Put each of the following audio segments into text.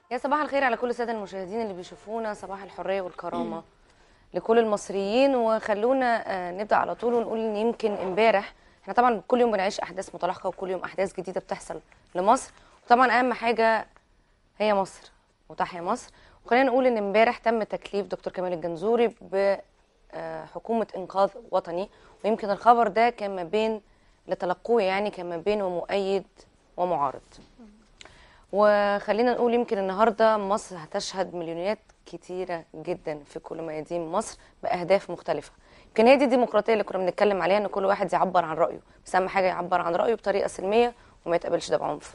يا صباح الخير على كل الساده المشاهدين اللي بيشوفونا صباح الحريه والكرامه لكل المصريين وخلونا آه، نبدا على طول ونقول ان يمكن امبارح احنا طبعا كل يوم بنعيش احداث متلاحقه وكل يوم احداث جديده بتحصل لمصر وطبعا اهم حاجه هي مصر وتحيا مصر وخلينا نقول ان امبارح تم تكليف دكتور كمال الجنزوري بحكومه انقاذ وطني ويمكن الخبر ده كان ما بين اللي تلقوه يعني كان ما بين ومؤيد ومعارض وخلينا نقول يمكن النهارده مصر هتشهد مليونيات كتيره جدا في كل ميادين مصر باهداف مختلفه يمكن هي دي الديمقراطيه اللي كنا بنتكلم عليها ان كل واحد يعبر عن رايه بس اهم حاجه يعبر عن رايه بطريقه سلميه وما يتقبلش ده بعنف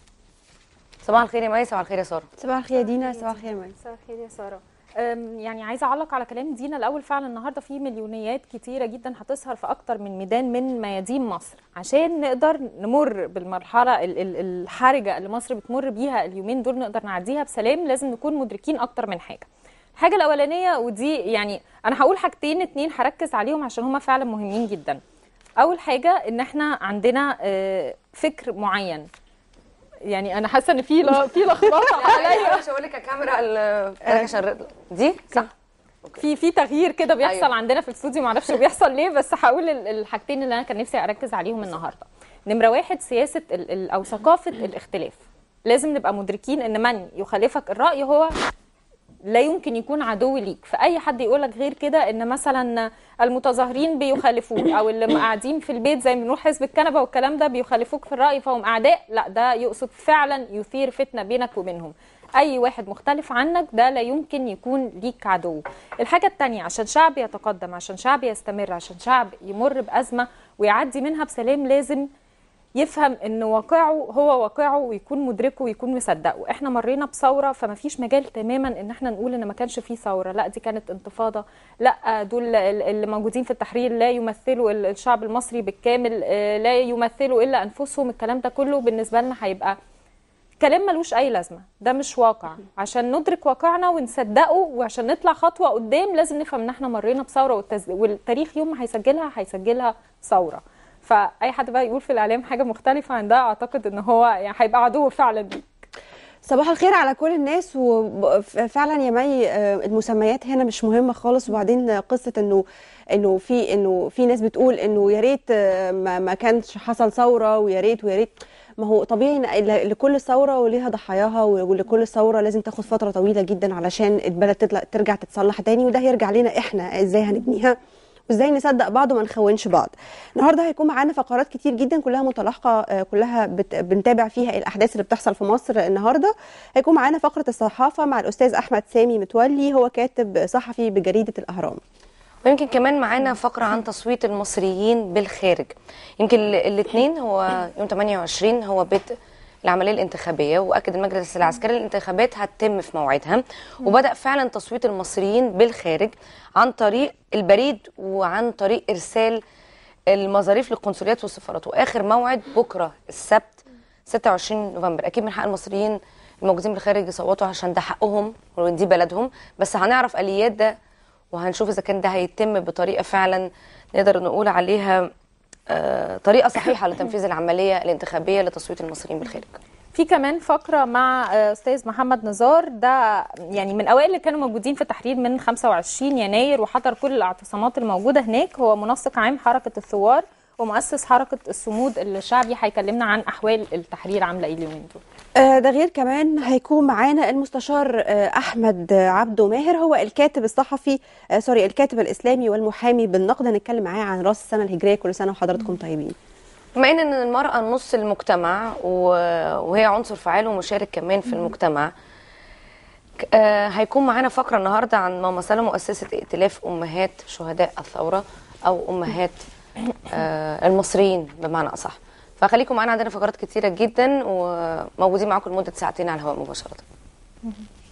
صباح الخير يا مي صباح الخير يا ساره صباح الخير يا دينا صباح الخير يا مي مساء الخير يا ساره أم، يعني عايزه اعلق على كلام دينا الاول فعلا النهارده في مليونيات كتيره جدا هتظهر في اكتر من ميدان من ميادين مصر عشان نقدر نمر بالمرحله ال- ال- الحرجه اللي مصر بتمر بيها اليومين دول نقدر نعديها بسلام لازم نكون مدركين اكتر من حاجه الحاجه الاولانيه ودي يعني انا هقول حاجتين اتنين هركز عليهم عشان هما فعلا مهمين جدا اول حاجه ان احنا عندنا آه، فكر معين يعني انا حاسه ان في ل- في لخبطه عليا مش هقول لك الكاميرا ال- بتاعك عشان دي صح في في تغيير كده بيحصل أيوة. أيوة. عندنا في الاستوديو معرفش بيحصل ليه بس هقول ال- الحاجتين اللي انا كان نفسي اركز عليهم النهارده نمره واحد سياسه ال ال او ثقافه الاختلاف لازم نبقى مدركين ان من يخالفك الراي هو لا يمكن يكون عدو ليك فاي حد يقول لك غير كده ان مثلا المتظاهرين بيخالفوك او اللي قاعدين في البيت زي ما بنقول حزب الكنبه والكلام ده بيخالفوك في الراي فهم اعداء لا ده يقصد فعلا يثير فتنه بينك وبينهم اي واحد مختلف عنك ده لا يمكن يكون ليك عدو الحاجه الثانيه عشان شعب يتقدم عشان شعب يستمر عشان شعب يمر بازمه ويعدي منها بسلام لازم يفهم ان واقعه هو واقعه ويكون مدركه ويكون مصدقه احنا مرينا بثوره فما فيش مجال تماما ان احنا نقول ان ما كانش فيه ثوره لا دي كانت انتفاضه لا دول ال- اللي موجودين في التحرير لا يمثلوا ال- الشعب المصري بالكامل آه، لا يمثلوا الا انفسهم الكلام ده كله بالنسبه لنا هيبقى كلام ملوش اي لازمه ده مش واقع عشان ندرك واقعنا ونصدقه وعشان نطلع خطوه قدام لازم نفهم ان احنا مرينا بثوره والتز... والتاريخ يوم ما هيسجلها هيسجلها ثوره فاي حد بقى يقول في الاعلام حاجه مختلفه عن ده اعتقد ان هو يعني هيبقى عدو فعلا ليك صباح الخير على كل الناس وفعلا يا مي آه، المسميات هنا مش مهمه خالص وبعدين قصه انه انه في انه في ناس بتقول انه يا ريت آه، ما, ما كانش حصل ثوره ويا ريت ويا ريت ما هو طبيعي إن ل- لكل ثوره وليها ضحاياها ولكل ثوره لازم تاخد فتره طويله جدا علشان البلد تطلع ترجع تتصلح تاني وده هيرجع لنا احنا ازاي هنبنيها وازاي نصدق بعض وما نخونش بعض النهارده هيكون معانا فقرات كتير جدا كلها متلاحقه آه، كلها بت... بنتابع فيها الاحداث اللي بتحصل في مصر النهارده هيكون معانا فقره الصحافه مع الاستاذ احمد سامي متولي هو كاتب صحفي بجريده الاهرام ويمكن كمان معانا فقرة عن تصويت المصريين بالخارج يمكن الاثنين هو يوم 28 هو بدء العملية الانتخابية وأكد المجلس العسكري الانتخابات هتتم في موعدها وبدأ فعلا تصويت المصريين بالخارج عن طريق البريد وعن طريق إرسال المظاريف للقنصليات والسفارات وآخر موعد بكرة السبت 26 نوفمبر أكيد من حق المصريين الموجودين بالخارج يصوتوا عشان ده حقهم ودي بلدهم بس هنعرف آليات ده وهنشوف اذا كان ده هيتم بطريقه فعلا نقدر نقول عليها آه، طريقه صحيحه لتنفيذ العمليه الانتخابيه لتصويت المصريين بالخارج في كمان فقره مع آه، استاذ محمد نزار ده يعني من اوائل اللي كانوا موجودين في التحرير من 25 يناير وحضر كل الاعتصامات الموجوده هناك هو منسق عام حركه الثوار ومؤسس حركه الصمود الشعبي هيكلمنا عن احوال التحرير عامله ايه اليومين دول آه، ده غير كمان هيكون معانا المستشار آه، احمد عبده ماهر هو الكاتب الصحفي آه، سوري الكاتب الاسلامي والمحامي بالنقد هنتكلم معاه عن راس السنه الهجريه كل سنه وحضراتكم طيبين بما ان المراه نص المجتمع و- وهي عنصر فعال ومشارك كمان في المجتمع ك- آه، هيكون معانا فقره النهارده عن ماما سلمى مؤسسه ائتلاف امهات شهداء الثوره او امهات آه، المصريين بمعنى اصح فخليكم معانا عندنا فقرات كتيره جدا وموجودين معاكم لمده ساعتين على الهواء مباشره